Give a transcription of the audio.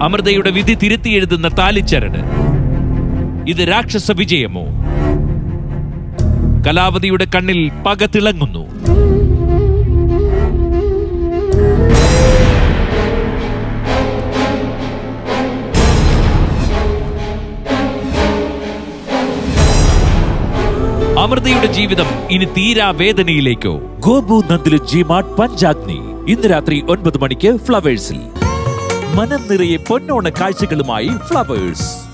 അമൃതയുടെ വിധി തിരുത്തി എഴുതുന്ന താലിച്ചരട് ഇത് രാക്ഷസ വിജയമോ കലാവതിയുടെ കണ്ണിൽ പക തിളങ്ങുന്നു അമൃതയുടെ ജീവിതം ഇനി തീരാ വേദനയിലേക്കോ ഗോപു നന്ദിലു ജിമാർട്ട് പഞ്ചാഗ്നി ഇന്ന് രാത്രി ഒൻപത് മണിക്ക് ഫ്ലവേഴ്സിൽ മനം നിറയെ പൊന്നോണ കാഴ്ചകളുമായി ഫ്ലവേഴ്സ്